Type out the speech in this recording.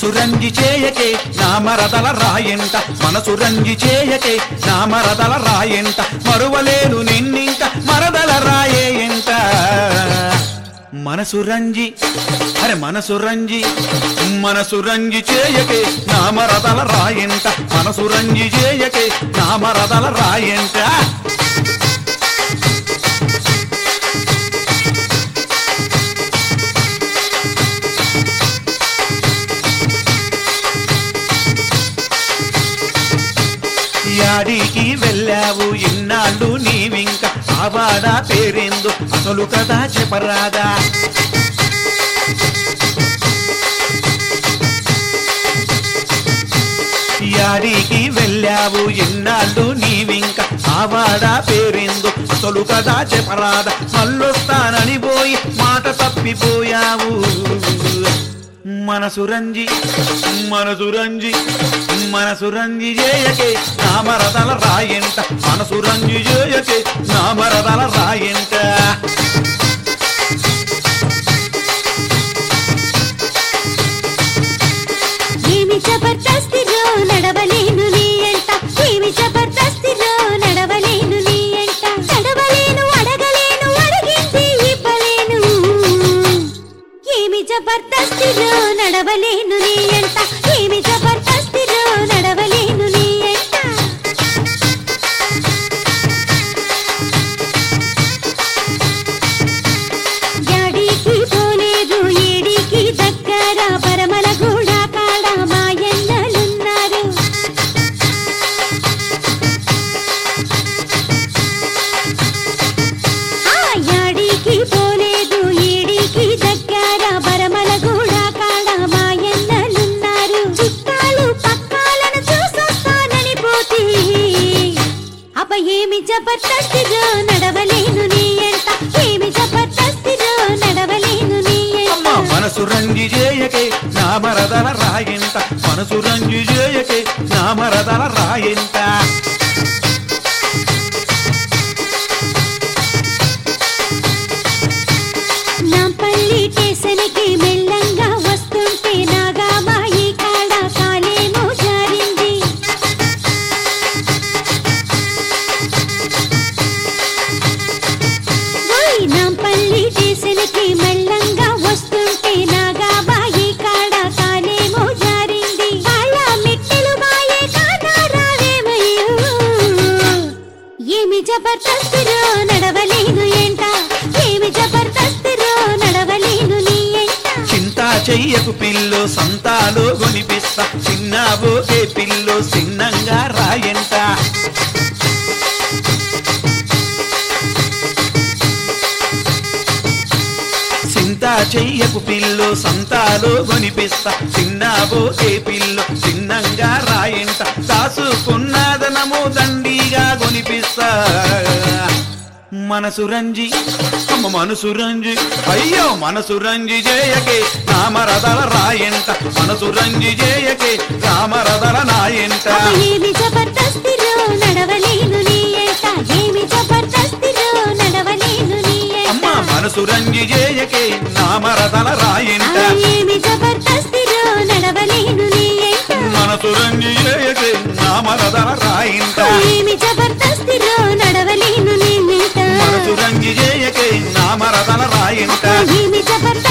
మనసు రంజి చేయకే నా మరదల రాయంట మనసు రంజి చేయకే నా మరదల రాయంట మరువలేను నిన్నింక మరదల రాయేయంట మనసు రంజి అరే మనసు రంజి మనసు రంజి చేయకే నా మరదల రాయంట మనసు రంజి చేయకే నా మరదల రాయంట యాడికి వెళ్ళావు ఇన్నాళ్ళు నీవింక ఆవాడ పేరేందు అసలు కదా చెప్పరాదా యాడికి వెళ్ళావు ఎన్నాళ్ళు నీవింక ఆవాడ పేరేందు అసలు కదా చెప్పరాదా మళ్ళొస్తానని పోయి మాట తప్పిపోయావు మనసు రంజి మనసు రంజి మనసు రంజి చేయకే నా మరదల రాయంట మనసు రంజి చేయకే నా మరదల రాయంట ఏమి జబర్దస్తిలో నడవలేను నీ ఎంట ఏమి జబర్దస్తిలో నడవలేను నీ ఎంట నడవలేను అడగలేను అడిగింది ఇవ్వలేను ఏమి జబర్దస్తిలో నడవలేను నీ ఎంట ఏమి జబర్దస్తిలో నడవలేను నీ ఎంట యాడికి పోలేదు ఏడికి దగ్గర పరమల గూడ కాడ మాయన్నలున్నారు ఆ యాడికి పోలేదు ఏడికి దగ్గర పరమల గూడ కాడ మాయన్నలున్నారు చుట్టాలు పక్కాలను చూసొస్తానని పోతే అబ్బ ఏమి జబర్దస్తిగా నడవలేను నీ ఎంట ఏమి జబర్దస్తిగా నడవలేను నీ అమ్మ ఎంట మనసు రంజి చేయకే నా మరదల రాయంట మనసు రంజి చేయకే నా మరదల రాయంట నా పల్లి స్టేషన్కి మెల్లంగా వస్తుంటే నాగా మాయి కాడ కాలేమో జారింది ఓయ్ నా పల్లి స్టేషన్కి మెల్లంగా వస్తుంటే నాగా బాయి కాడ కాలేమో జారింది కాళ్ళ మెట్టెలు బాయే కాదా రావేమయ్యో ఏమి జబర్దస్తిలో నడవలేను ఏంట ఏమి జబర్దస్తిలో నడవలేను నీ ఎంట చింతా చెయ్యకు పిల్లు సంతాలు కొనిపిస్తా చిన్నాబోకే పిల్లు చిన్నంగా రాయంట చింతా చెయ్యకు పిల్లు సంతాలు కొనిపిస్తా చిన్నాబోకే పిల్లు చిన్నంగా రాయంట దాసుకున్నదనము దండిగా కొనిపిస్తా మనసు రంజి అమ్మ మనసు రంజి అయ్యో మనసు రంజి చేయకే రామరదల రాయంట మనసు రంజి చేయకే రామరదల నాయంట అబ్బ ఏమి జబర్దస్తిలో నడవలేను నీ ఎంట ఏమి జబర్దస్తిలో నడవలేను నీ అమ్మ ఎంట మనసు రంజి చేయకే రామరదల రాయంట ఆ ఏమి జబర్దస్తిలో నడవలేను నీ ఎంట మనసు రంజి చేయకే రామరదల రాయంట ఏమి జబర్దస్తిలో నడవలేను నీ ఎంట మనసు రంజి చేయకే రామరదల రాయంట ఏమి జబర్దస్తిలో